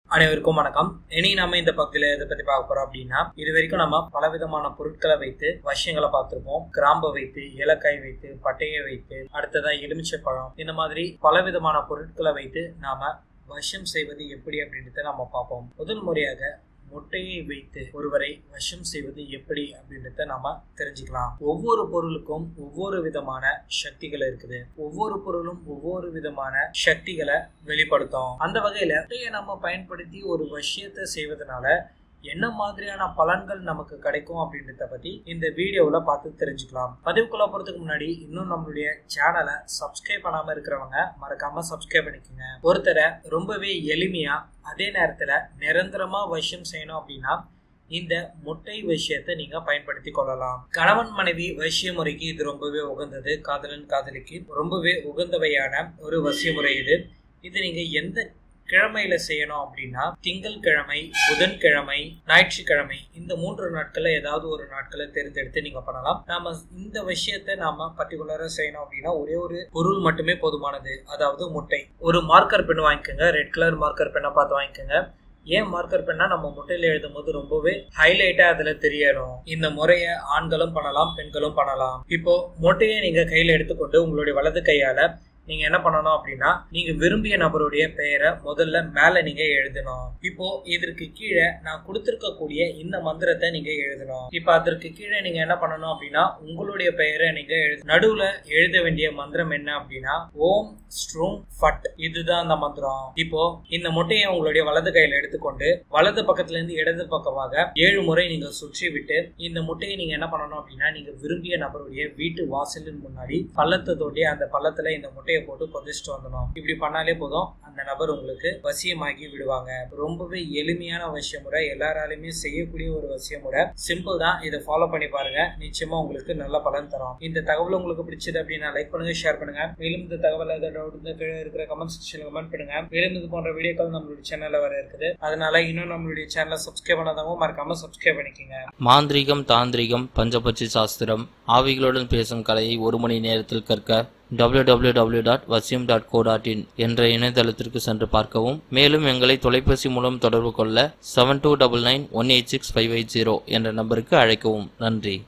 அனைவருக்கும் வணக்கம் இனி நாம இந்த பகுதியில எதை பத்தி பார்க்க போறோம் அப்படின்னா இது வரைக்கும் நம்ம பலவிதமான பொருட்களை வைத்து வசியங்களை பார்த்திருப்போம் கிராம்பை வைத்து ஏலக்காய் வைத்து பட்டையை வைத்து அடுத்ததா எலுமிச்சை பழம் இந்த மாதிரி பலவிதமான பொருட்களை வைத்து நாம வசியம் செய்வது எப்படி அப்படின்றத நம்ம பார்ப்போம் முதல் முறையாக முட்டையை வைத்து ஒருவரை வசம் செய்வது எப்படி அப்படின்றத நாம தெரிஞ்சுக்கலாம் ஒவ்வொரு பொருளுக்கும் ஒவ்வொரு விதமான சக்திகள் இருக்குது ஒவ்வொரு பொருளும் ஒவ்வொரு விதமான சக்திகளை வெளிப்படுத்தும் அந்த வகையில முட்டையை நம்ம பயன்படுத்தி ஒரு விஷயத்தை செய்வதனால என்ன மாதிரியான பலன்கள் நமக்கு கிடைக்கும் அப்படின்றத பத்தி இந்த வீடியோவில் பார்த்து தெரிஞ்சுக்கலாம் பதிவுக்குள்ள போறதுக்கு முன்னாடி இன்னும் நம்மளுடைய சேனலை சப்ஸ்கிரைப் பண்ணாம இருக்கிறவங்க மறக்காம சப்ஸ்கிரைப் பண்ணிக்கோங்க ஒருத்தரை ரொம்பவே எளிமையா அதே நேரத்துல நிரந்தரமா வசியம் செய்யணும் அப்படின்னா இந்த முட்டை விஷயத்தை நீங்க பயன்படுத்தி கொள்ளலாம் கணவன் மனைவி வசிய முறைக்கு இது ரொம்பவே உகந்தது காதலன் காதலிக்கு ரொம்பவே உகந்தவையான ஒரு வசிய முறை இது இது நீங்க எந்த கிழமையில செய்யணும் அப்படின்னா திங்கள் கிழமை புதன்கிழமை ஞாயிற்றுக்கிழமை இந்த மூன்று நாட்கள்ல ஏதாவது ஒரு நாட்களை தேர்ந்தெடுத்து நீங்க பண்ணலாம் நாம இந்த விஷயத்த நாம பர்டிகுலரா செய்யணும் அப்படின்னா ஒரே ஒரு பொருள் மட்டுமே போதுமானது அதாவது முட்டை ஒரு மார்க்கர் பென் வாங்கிக்கோங்க ரெட் கலர் மார்க்கர் பெண்ணை பார்த்து வாங்கிக்கோங்க ஏன் மார்க்கர் பெண்ணா நம்ம முட்டையில எழுதும் போது ரொம்பவே ஹைலைட்டா அதுல தெரியணும் இந்த முறைய ஆண்களும் பண்ணலாம் பெண்களும் பண்ணலாம் இப்போ முட்டையை நீங்க கையில எடுத்துக்கொண்டு உங்களுடைய வலது கையால நீங்க என்ன பண்ணணும் அப்படின்னா நீங்க விரும்பிய நபருடைய பெயரை முதல்ல மேல நீங்க எழுதணும் இப்போ இதற்கு கீழே நான் கொடுத்திருக்கக்கூடிய இந்த மந்திரத்தை நீங்க எழுதணும் இப்போ அதற்கு கீழே நீங்க என்ன பண்ணணும் அப்படின்னா உங்களுடைய பெயரை நீங்க எழுது நடுவுல எழுத வேண்டிய மந்திரம் என்ன அப்படின்னா ஓம் ஸ்ட்ரூம் ஃபட் இதுதான் அந்த மந்திரம் இப்போ இந்த முட்டையை உங்களுடைய வலது கையில எடுத்துக்கொண்டு வலது பக்கத்துல இருந்து இடது பக்கமாக ஏழு முறை நீங்க சுற்றி விட்டு இந்த முட்டையை நீங்க என்ன பண்ணணும் அப்படின்னா நீங்க விரும்பிய நபருடைய வீட்டு வாசலின் முன்னாடி பள்ளத்தை தோண்டி அந்த பள்ளத்துல இந்த முட்டையை முட்டையை போட்டு புதைச்சிட்டு வந்துடும் இப்படி பண்ணாலே போதும் அந்த நபர் உங்களுக்கு வசியமாகி விடுவாங்க ரொம்பவே எளிமையான வசிய முறை எல்லாராலுமே செய்யக்கூடிய ஒரு வசிய முறை சிம்பிள் தான் இதை ஃபாலோ பண்ணி பாருங்க நிச்சயமா உங்களுக்கு நல்ல பலன் தரும் இந்த தகவல் உங்களுக்கு பிடிச்சது அப்படின்னா லைக் பண்ணுங்க ஷேர் பண்ணுங்க மேலும் இந்த தகவல் டவுட் கீழே இருக்கிற கமெண்ட் செக்ஷன்ல கமெண்ட் பண்ணுங்க மேலும் இது போன்ற வீடியோக்கள் நம்மளுடைய சேனல்ல வர இருக்குது அதனால இன்னும் நம்மளுடைய சேனலை சப்ஸ்கிரைப் பண்ணாதவங்க மறக்காம சப்ஸ்கிரைப் பண்ணிக்கோங்க மாந்திரிகம் தாந்திரிகம் பஞ்சபட்சி சாஸ்திரம் ஆவிகளுடன் பேசும் கலையை ஒரு மணி நேரத்தில் கற்க www.vasyam.co.in டாட் டாட் இன் என்ற இணையதளத்திற்கு சென்று பார்க்கவும் மேலும் எங்களை தொலைபேசி மூலம் தொடர்பு கொள்ள seven two double nine one eight six five eight zero என்ற நம்பருக்கு அழைக்கவும் நன்றி